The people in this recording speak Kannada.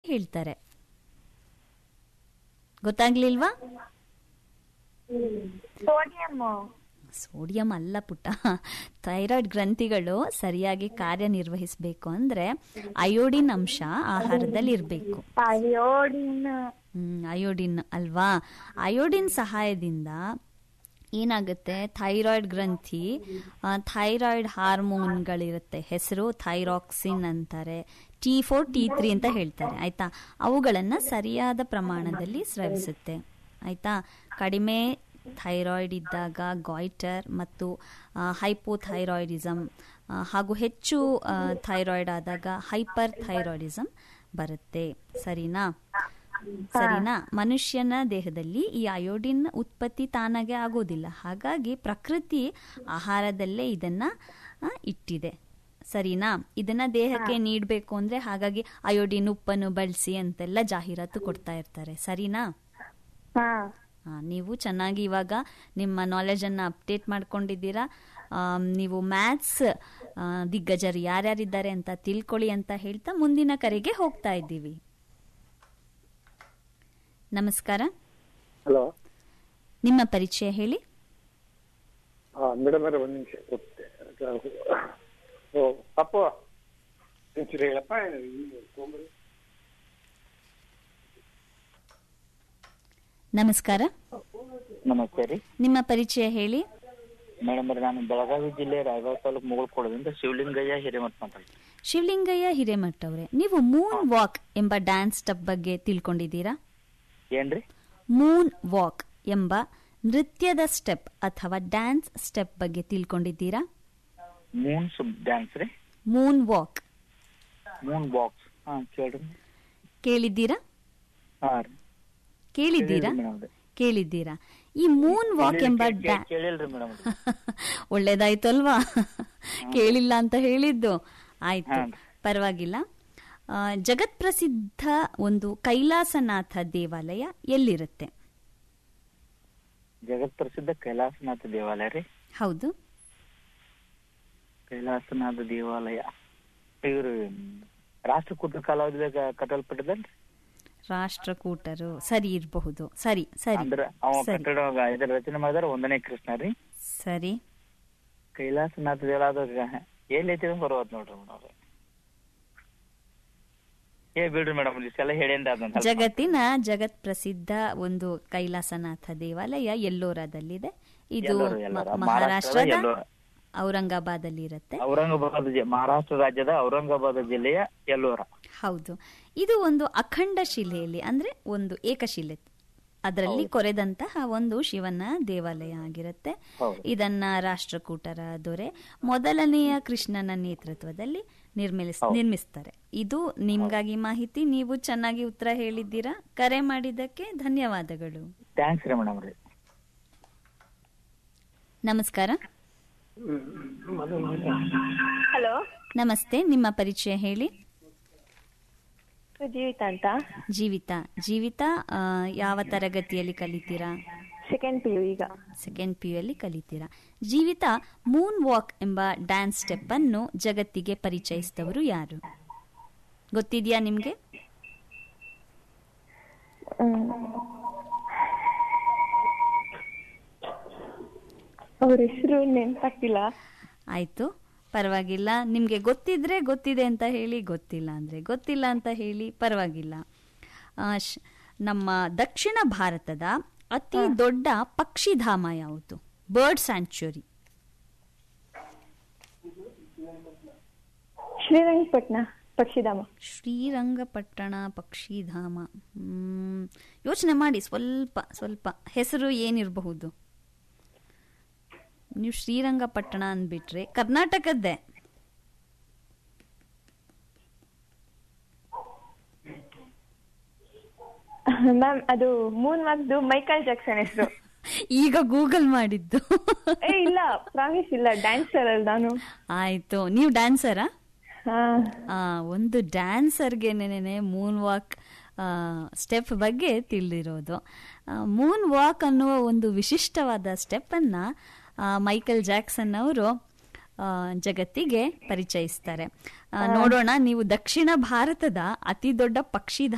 ಹೇಳ್ತಾರೆ ಗೊತ್ತಾಗ್ಲಿಲ್ವಾ ಸೋಡಿಯಂ ಸೋಡಿಯಂ ಅಲ್ಲ ಪುಟ್ಟ ಥೈರಾಯ್ಡ್ ಗ್ರಂಥಿಗಳು ಸರಿಯಾಗಿ ಕಾರ್ಯನಿರ್ವಹಿಸಬೇಕು ಅಂದ್ರೆ ಅಯೋಡಿನ್ ಅಂಶ ಆಹಾರದಲ್ಲಿ ಇರಬೇಕು ಅಯೋಡಿನ್ ಹ್ಮ್ ಅಯೋಡಿನ್ ಅಲ್ವಾ ಅಯೋಡಿನ್ ಸಹಾಯದಿಂದ ಏನಾಗುತ್ತೆ ಥೈರಾಯ್ಡ್ ಗ್ರಂಥಿ ಆ, ಥೈರಾಯ್ಡ್ ಹಾರ್ಮೋನ್ಗಳಿರುತ್ತೆ ಹೆಸರು ಥೈರಾಕ್ಸಿನ್ ಅಂತಾರೆ ಟಿ ಫೋರ್ ಟಿ ತ್ರೀ ಅಂತ ಹೇಳ್ತಾರೆ ಆಯ್ತಾ ಅವುಗಳನ್ನ ಸರಿಯಾದ ಪ್ರಮಾಣದಲ್ಲಿ ಸ್ರವಿಸುತ್ತೆ ಆಯ್ತಾ ಕಡಿಮೆ ಥೈರಾಯ್ಡ್ ಇದ್ದಾಗ ಗಾಯ್ಟರ್ ಮತ್ತು ಹೈಪೋಥೈರಾಯ್ಡಿಸಮ್ ಹಾಗೂ ಹೆಚ್ಚು ಆ, ಥೈರಾಯ್ಡ್ ಆದಾಗ ಹೈಪರ್ ಥೈರಾಯ್ಡಿಸಮ್ ಬರುತ್ತೆ ಸರಿನಾ ಸರಿನಾ ಮನುಷ್ಯನ ದೇಹದಲ್ಲಿ ಈ ಅಯೋಡಿನ್ ಉತ್ಪತ್ತಿ ತಾನಾಗೆ ಆಗೋದಿಲ್ಲ ಹಾಗಾಗಿ ಪ್ರಕೃತಿ ಆಹಾರದಲ್ಲೇ ಇದನ್ನ ಆ, ಇಟ್ಟಿದೆ ಸರಿನಾ ಇದನ್ನ ದೇಹಕ್ಕೆ ನೀಡಬೇಕು ಅಂದ್ರೆ ಹಾಗಾಗಿ ಅಯೋಡಿನ್ ಉಪ್ಪನ್ನು ಬಳಸಿ ಅಂತೆಲ್ಲ ಜಾಹೀರಾತು ಕೊಡ್ತಾ ಇರ್ತಾರೆ ಸರಿನಾ ಹಾ ಆ, ನೀವು ಚೆನ್ನಾಗಿ ಇವಾಗ ನಿಮ್ಮ ನಾಲೆಜನ್ನು ಅಪ್ಡೇಟ್ ಮಾಡ್ಕೊಂಡಿದ್ದೀರಾ ಆಮ್, ನೀವು ಮ್ಯಾಥ್ಸ್ ದಿಗ್ಗಜರು ಯಾರ್ಯಾರಿದ್ದಾರೆ ಅಂತ ತಿಳ್ಕೊಳ್ಳಿ ಅಂತ ಹೇಳ್ತಾ ಮುಂದಿನ ಕರೆಗೆ ಹೋಗ್ತಾ ಇದ್ದೀವಿ ನಮಸ್ಕಾರ ಹಲೋ ನಿಮ್ಮ ಪರಿಚಯ ಹೇಳಿ ಮೇಡಮ್ ಅವರೇ ಒಂದು ನಿಮಿಷ ಗೊತ್ತೆ ಓ ಅಪ್ಪು ಒಂಚೂರು ಹೇಳಪ್ಪ ತೊಂಬರಿ ನಮಸ್ಕಾರ ನಮಸ್ತೆ ರೀ ನಿಮ್ಮ ಪರಿಚಯ ಹೇಳಿ ಮೇಡಮ್ ಅವ್ರೆ ನಾನು ಬೆಳಗಾವಿ ಜಿಲ್ಲೆ ರಾಯಬಾಗ ತಾಲೂಕು ಮುಗುಳ್ಕೊಡದಿಂದ ಶಿವಲಿಂಗಯ್ಯ ಹಿರೇಮಠ ಮಾತಾಡ್ತೀನಿ ಶಿವಲಿಂಗಯ್ಯ ಹಿರೇಮಠ್ ಅವರೇ ನೀವು ಮೂನ್ ವಾಕ್ ಎಂಬ ಡ್ಯಾನ್ಸ್ ಸ್ಟೆಪ್ ಬಗ್ಗೆ ತಿಳ್ಕೊಂಡಿದ್ದೀರಾ ಏನ್ರಿ ಮೂನ್ ವಾಕ್ ಎಂಬ ನೃತ್ಯದ ಸ್ಟೆಪ್ ಅಥವಾ ಡ್ಯಾನ್ಸ್ ಸ್ಟೆಪ್ ಬಗ್ಗೆ ತಿಳ್ಕೊಂಡಿದ್ದೀರಾ ಮೂನ್ ಸುಬ್ ಡ್ಯಾನ್ಸ್ ರೀ ಮೂನ್ ವಾಕ್ ಮೂನ್ ಬಾಕ್ಸ್ ಹಾ ಕೇಳ್ರಿ ಕೇಳಿದ್ದೀರಾ ಹಾ ರೀ ಕೇಳಿದ್ದೀರಾ ಮೇಡಮ್ ಅವ್ರೆ ಕೇಳಿದ್ದೀರಾ ಈ ಮೂನ್ ವಾಕ್ ಎಂಬ ಡ್ಯಾ- ಕೇಳಿಲ್ರಿ ಮೇಡಮ್ ಒಳ್ಳೇದಾಯ್ತು ಅಲ್ವಾ ಕೇಳಿಲ್ಲ ಅಂತ ಹೇಳಿದ್ದು ಆಯ್ತು ಹಾಂ. ಪರವಾಗಿಲ್ಲ ಆ, ಜಗತ್ ಪ್ರಸಿದ್ಧ ಒಂದು ಕೈಲಾಸನಾಥ ದೇವಾಲಯ ಎಲ್ಲಿರುತ್ತೆ ಜಗತ್ ಪ್ರಸಿದ್ಧ ಕೈಲಾಸನಾಥ ದೇವಾಲಯ ರೀ ಹೌದು ಕೈಲಾಸನಾಥ ದೇವಾಲಯ ಇವ್ರು ರಾಷ್ಟ್ರಕೂಟ ಕಾಲಾವಧಿದಾಗ ಕಟ್ಟಲ್ಪಟ್ಟಿದಲ್ರಿ ರಾಷ್ಟ್ರಕೂಟರು ಸರಿ ಇರಬಹುದು ಸರಿ ಸರಿ ಅಂದ್ರ ಅವ ಸರಿ ಕಟ್ಟಡ ಇದರ ರಚನೆ ಮಾಡಿದಾರ ಒಂದನೇ ಕೃಷ್ಣ ರೀ ಸರಿ ಕೈಲಾಸನಾಥ ದೇವಾಲಯ ಎಲ್ಲಿ ಐತಿ ಬರೋದ್ ನೋಡ್ರಿ ಮೇಡಮ್ ಅವ್ರೆ ಏ ಬಿಡ್ರಿ ಮೇಡಮ್ ಇಷ್ಟೆಲ್ಲ ಹೇಳೇನ್ರಿ ಅದನ್ನ ಜಗತ್ತಿನ ಜಗತ್ ಪ್ರಸಿದ್ಧ ಒಂದು ಕೈಲಾಸನಾಥ ದೇವಾಲಯ ಎಲ್ಲೋರಾದಲ್ಲಿದೆ ಇದು ಎಲ್ಲೋರ, ಎಲ್ಲೋರ. ಮ- ಮಹಾರಾಷ್ಟ್ರದ ಮಹಾರಾಷ್ಟ್ರದ ಎಲ್ಲೋರ. ಔರಂಗಾಬಾದಲ್ಲಿ ಇರುತ್ತೆ ಔರಂಗಾಬಾದ್ ಜಿ- ಮಹಾರಾಷ್ಟ್ರ ರಾಜ್ಯದ ಔರಂಗಾಬಾದ್ ಜಿಲ್ಲೆಯ ಎಲ್ಲೋರ ಹೌದು ಇದು ಒಂದು ಅಖಂಡ ಶಿಲೆಯಲ್ಲಿ ಅಂದ್ರೆ ಒಂದು ಏಕಶಿಲೆ ಅದರಲ್ಲಿ ಕೊರೆದಂತಹ ಒಂದು ಶಿವನ ದೇವಾಲಯ ಆಗಿರುತ್ತೆ ಹೌದು. ಇದನ್ನ ರಾಷ್ಟ್ರಕೂಟರ ದೊರೆ ಮೊದಲನೆಯ ಕೃಷ್ಣನ ನೇತೃತ್ವದಲ್ಲಿ ನಿರ್ಮಿಸ್ ನಿರ್ಮಿಸ್ತಾರೆ ಇದು ನಿಮ್ಗಾಗಿ ಮಾಹಿತಿ ನೀವು ಚೆನ್ನಾಗಿ ಉತ್ತರ ಹೇಳಿದ್ದೀರಾ ಕರೆ ಮಾಡಿದ್ದಕ್ಕೆ ಧನ್ಯವಾದಗಳು ಥ್ಯಾಂಕ್ಸ್ ರೀ ಮೇಡಮ್ ರೀ ನಮಸ್ಕಾರ ಹಲೋ ನಮಸ್ತೆ ನಿಮ್ಮ ಪರಿಚಯ ಹೇಳಿ ಜೀವಿತ ಅಂತ ಜೀವಿತ ಜೀವಿತ ಆ, ಯಾವ ತರಗತಿಯಲ್ಲಿ ಕಲಿತೀರಾ ಸೆಕೆಂಡ್ ಪಿ ಯು ಈಗ ಸೆಕೆಂಡ್ ಪಿ ಅಲ್ಲಿ ಕಲಿತೀರಾ ಜೀವಿತ ಮೂನ್ ವಾಕ್ ಎಂಬ ಡ್ಯಾನ್ಸ್ ಸ್ಟೆಪ್ ಅನ್ನು ಜಗತ್ತಿಗೆ ಪರಿಚಯಿಸಿದವರು ಯಾರು ಗೊತ್ತಿದ್ಯಾ ನಿಮ್ಗೆ ಅವ್ರ ಹೆಸರು ನೆನ್ಪಾಗ್ತಿಲ್ಲ ಆಯ್ತು ಪರವಾಗಿಲ್ಲ ನಿಮ್ಗೆ ಗೊತ್ತಿದ್ರೆ ಗೊತ್ತಿದೆ ಅಂತ ಹೇಳಿ ಗೊತ್ತಿಲ್ಲ ಅಂದ್ರೆ ಗೊತ್ತಿಲ್ಲ ಅಂತ ಹೇಳಿ ಪರವಾಗಿಲ್ಲ ಆ, ಶ್- ನಮ್ಮ ದಕ್ಷಿಣ ಭಾರತದ ಅತಿ ದೊಡ್ಡ ಪಕ್ಷಿಧಾಮ ಯಾವುದು ಬರ್ಡ್ ಸ್ಯಾಂಚುರಿ ಶ್ರೀರಂಗಪಟ್ಟಣ ಪಕ್ಷಿಧಾಮ ಶ್ರೀರಂಗಪಟ್ಟಣ ಪಕ್ಷಿಧಾಮ ಹ್ಮ್, ಯೋಚನೆ ಮಾಡಿ ಸ್ವಲ್ಪ ಸ್ವಲ್ಪ ಹೆಸರು ಏನಿರಬಹುದು ನೀವು ಶ್ರೀರಂಗಪಟ್ಟಣ ಅಂದ್ಬಿಟ್ರೆ ಕರ್ನಾಟಕದ್ದೇ ಮ್ಯಾಮ್ ಅದು ಮೂನ್ ಮಾರ್ಕ್ದು ಮೈಕಲ್ ಜಾಕ್ಸನ್ ಹೆಸರು ಈಗ ಗೂಗಲ್ ಮಾಡಿದ್ದು ಏ ಇಲ್ಲ ಪ್ರಾಮಿಸ್ ಇಲ್ಲ ಡ್ಯಾನ್ಸರ್ ಅಲ್ಲ ನಾನು ಆಯ್ತು ನೀವು ಡ್ಯಾನ್ಸರಾ ಹಾ ಆ, ಒಂದು ಡ್ಯಾನ್ಸರ್ಗೆ ನೆನೆ ಮೂನ್ ವಾಕ್ ಸ್ಟೆಪ್ ಬಗ್ಗೆ ತಿಳಿದಿರೋದು ಮೂನ್ ವಾಕ್ ಅನ್ನುವ ಒಂದು ವಿಶಿಷ್ಟವಾದ ಸ್ಟೆಪ್ಪನ್ನು ಮೈಕಲ್ ಜಾಕ್ಸನ್ ಅವರು ಆ, ಜಗತ್ತಿಗೆ ಪರಿಚಯಿಸ್ತಾರೆ ಆ, ನೋಡೋಣ ನೀವು ದಕ್ಷಿಣ ಭಾರತದ ಅತಿ ದೊಡ್ಡ ಪಕ್ಷಿಧಾಮ